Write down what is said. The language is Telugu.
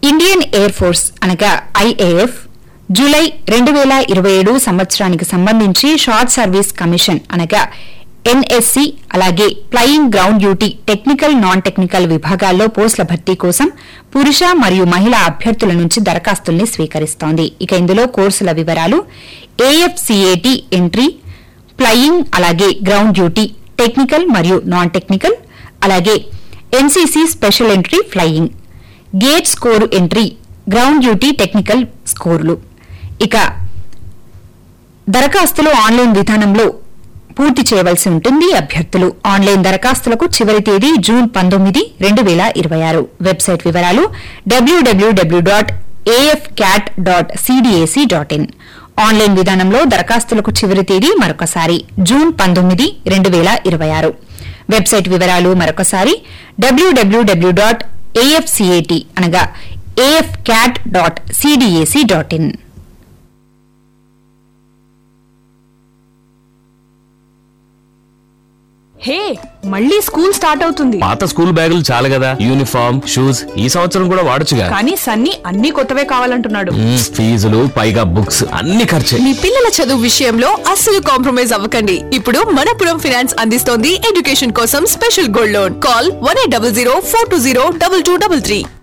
ఇండియన్ ఎయిర్ ఫోర్స్ అనగా ఐఏఎఫ్ జూలై రెండు వేల ఇరవై ఏడు సంవత్సరానికి సంబంధించి షార్ట్ సర్వీస్ కమిషన్ అనగా ఎన్ఎస్సి అలాగే flying ground duty technical non technical విభాగాల్లో పోస్టుల భర్తీ కోసం పురుష మరియు మహిళా అభ్యర్థుల నుంచి దరఖాస్తుల్ని స్వీకరిస్తోంది ఇక ఇందులో కోర్సుల వివరాలు ఏఎఫ్సిఏటి ఎంట్రీ ఫ్లయింగ్ అలాగే గ్రౌండ్ డ్యూటీ టెక్నికల్ మరియు నాన్ టెక్నికల్ అలాగే NCC special entry flying GATE score entry ground duty technical స్కోర్లు ఇక దరఖాస్తులు ఆన్లైన్ విధానంలో పూర్తి చేయవలసి ఉంటుంది అభ్యర్థులు ఆన్లైన్ దరఖాస్తులకు చివరి తేదీ జూన్ పంతొమ్మిది రెండు వేల ఇరవై ఆరు వెబ్సైట్ వివరాలు WWW dot AF CAT dot CDAC dot in online విధానంలో దరఖాస్తులకు చివరి తేదీ మరొకసారి జూన్ పంతొమ్మిది రెండు వేల ఇరవై ఆరు వెబ్సైట్ వివరాలు మరొకసారి డబ్ల్యూడబ్ల్యూడబ్ల్యూ డాట్ ఏఎఫ్సిఏటి అనగా AF CAT dot CDAC dot in hey మళ్ళీ స్కూల్ స్టార్ట్ అవుతుంది పాత స్కూల్ బ్యాగులు చాలు కదా యూనిఫామ్ షూస్ ఈ సంవత్సరం కూడా వాడొచ్చుగా కానీ సన్నీ అన్ని కొత్తవే కావాలంటున్నాడు మ్మ్, ఫీజులు పైగా బుక్స్ అన్ని ఖర్చే మీ పిల్లల చదువు విషయంలో అస్సలు కాంప్రమైజ్ అవ్వకండి ఇప్పుడు మనపురం ఫినాన్స్ అందిస్తోంది ఎడ్యుకేషన్ కోసం special gold loan call one eight double zero four two zero double two double three